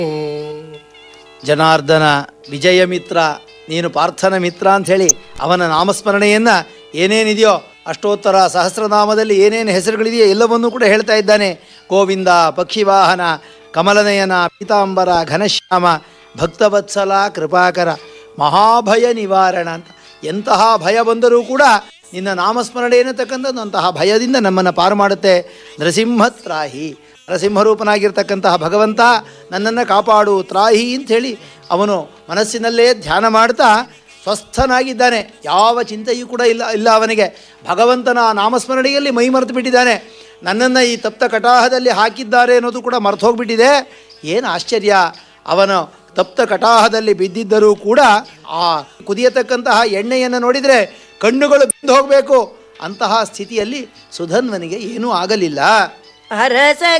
ಜನಾರ್ದನ ವಿಜಯ ಮಿತ್ರ ನೀನು ಪಾರ್ಥನ ಮಿತ್ರ ಅಂಥೇಳಿ ಅವನ ನಾಮಸ್ಮರಣೆಯನ್ನು ಏನೇನಿದೆಯೋ ಅಷ್ಟೋತ್ತರ ಸಹಸ್ರನಾಮದಲ್ಲಿ ಏನೇನು ಹೆಸರುಗಳಿದೆಯೋ ಎಲ್ಲವನ್ನೂ ಕೂಡ ಹೇಳ್ತಾ ಇದ್ದಾನೆ ಗೋವಿಂದ ಪಕ್ಷಿವಾಹನ ಕಮಲನಯನ ಪೀತಾಂಬರ ಘನಶ್ಯಾಮ ಭಕ್ತವತ್ಸಲ ಕೃಪಾಕರ ಮಹಾಭಯ ನಿವಾರಣ ಅಂತ ಎಂತಹ ಭಯ ಬಂದರೂ ಕೂಡ ನಿನ್ನ ನಾಮಸ್ಮರಣೆ ಎನ್ನತಕ್ಕಂಥದ್ದು ಅಂತಹ ಭಯದಿಂದ ನಮ್ಮನ್ನು ಪಾರು ಮಾಡುತ್ತೆ ನರಸಿಂಹ ತ್ರಾಹಿ ನರಸಿಂಹರೂಪನಾಗಿರ್ತಕ್ಕಂತಹ ಭಗವಂತ ನನ್ನನ್ನು ಕಾಪಾಡು ತ್ರಾಹಿ ಅಂಥೇಳಿ ಅವನು ಮನಸ್ಸಿನಲ್ಲೇ ಧ್ಯಾನ ಮಾಡ್ತಾ ಸ್ವಸ್ಥನಾಗಿದ್ದಾನೆ ಯಾವ ಚಿಂತೆಯೂ ಕೂಡ ಇಲ್ಲ ಇಲ್ಲ ಅವನಿಗೆ ಭಗವಂತನ ಆ ನಾಮಸ್ಮರಣೆಯಲ್ಲಿ ಮೈ ಮರೆತು ಬಿಟ್ಟಿದ್ದಾನೆ ನನ್ನನ್ನು ಈ ತಪ್ತ ಕಟಾಹದಲ್ಲಿ ಹಾಕಿದ್ದಾರೆ ಅನ್ನೋದು ಕೂಡ ಮರೆತು ಹೋಗ್ಬಿಟ್ಟಿದೆ ಏನು ಆಶ್ಚರ್ಯ ಅವನು ತಪ್ತ ಕಟಾಹದಲ್ಲಿ ಬಿದ್ದಿದ್ದರೂ ಕೂಡ ಆ ಕುದಿಯತಕ್ಕಂತಹ ಎಣ್ಣೆಯನ್ನು ನೋಡಿದರೆ ಕಣ್ಣುಗಳು ಬಿದ್ದು ಹೋಗಬೇಕು ಅಂತಹ ಸ್ಥಿತಿಯಲ್ಲಿ ಸುಧನ್ವನಿಗೆ ಏನೂ ಆಗಲಿಲ್ಲ ಅರಸ